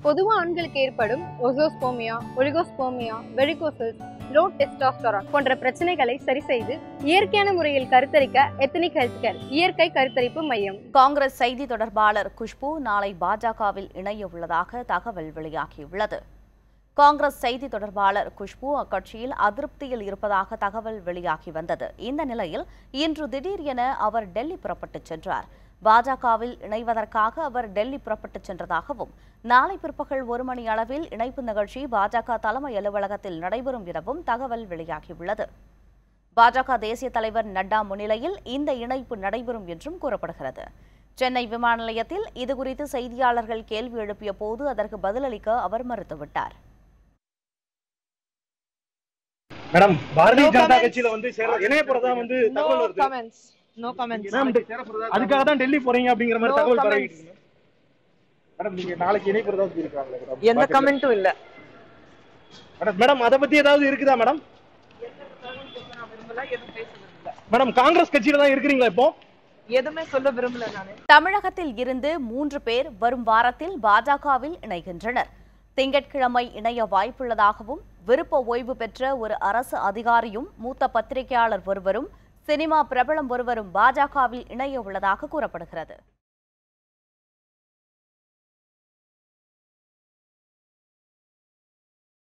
பொதுவா ஆண்களுக்கு ஏற்படும் azoospermia oligospermia varicoceles low testosterone போன்ற பிரச்சனைகளை சரி செய்து இயற்கையான முறையில் கருத்தரிக்க எத்தனிக் ஹெல்த் கேர் இயற்கை கருத்தரிப்பு மையம் காங்கிரஸ் செய்தி தொடர்பாளர் குஷ்பு நாளை பாஜகவில் இணைய உள்ளதாக தகவல் வெளியாகியுள்ளது காங்கிரஸ் செய்தி தொடர்பாளர் குஷ்பு அக்கட்சியில் அதிருப்தியில் இருப்பதாக தகவல் வெளியாகி வந்தது இந்த நிலையில் இன்று திடீர் என அவர் டெல்லி புறப்பட்டுச் சென்றார் பாஜகவில் இணைவதற்காக அவர் டெல்லி புறப்பட்டுச் சென்றதாகவும் நாளை பிற்பகல் ஒரு மணி அளவில் இணைப்பு நிகழ்ச்சி பாஜக தலைமை அலுவலகத்தில் நடைபெறும் எனவும் தகவல் வெளியாகியுள்ளது பாஜக தேசிய தலைவர் நட்டா முன்னிலையில் இந்த இணைப்பு நடைபெறும் என்றும் கூறப்படுகிறது சென்னை விமான நிலையத்தில் இதுகுறித்து செய்தியாளர்கள் கேள்வி எழுப்பிய போது அதற்கு பதிலளிக்க அவர் மறுத்துவிட்டார் madam Bharatiya No Janata comments. கட்சியில வந்து சேர இணைய போறதா வந்து நோ தகவல் வருது கமெண்ட்ஸ் நோ கமெண்ட்ஸ் மேம் அதுக்காக தான் டெல்லி போறீங்க அப்படிங்கிற மாதிரி No தகவல் comments. பரவிட்டு இருக்கு. மேடம் நீங்க நாளைக்கு இணைய போறதா சொல்லிருக்காங்களே மேடம் எந்த கமெண்ட்டும் இல்ல மேடம் மேடம் அத பத்தி ஏதாவது இருக்குதா மேடம் மேடம் காங்கிரஸ் கட்சியில தான் இருக்கிறீங்களா இப்போ எதுவுமே சொல்ல விரும்பல நானு தமிழகத்தில் இருந்து மூன்று பேர் வரும் வாரத்தில் பாஜகவில் இணைகின்றனர் திங்கட்கிழமை இணைய வாய்ப்புள்ளதாகவும் விருப்ப ஓய்வு பெற்ற ஒரு அரசு அதிகாரியும் மூத்த பத்திரிகையாளர் ஒருவரும் சினிமா பிரபலம் ஒருவரும் பாஜகவில் இணைய உள்ளதாக கூறப்படுகிறது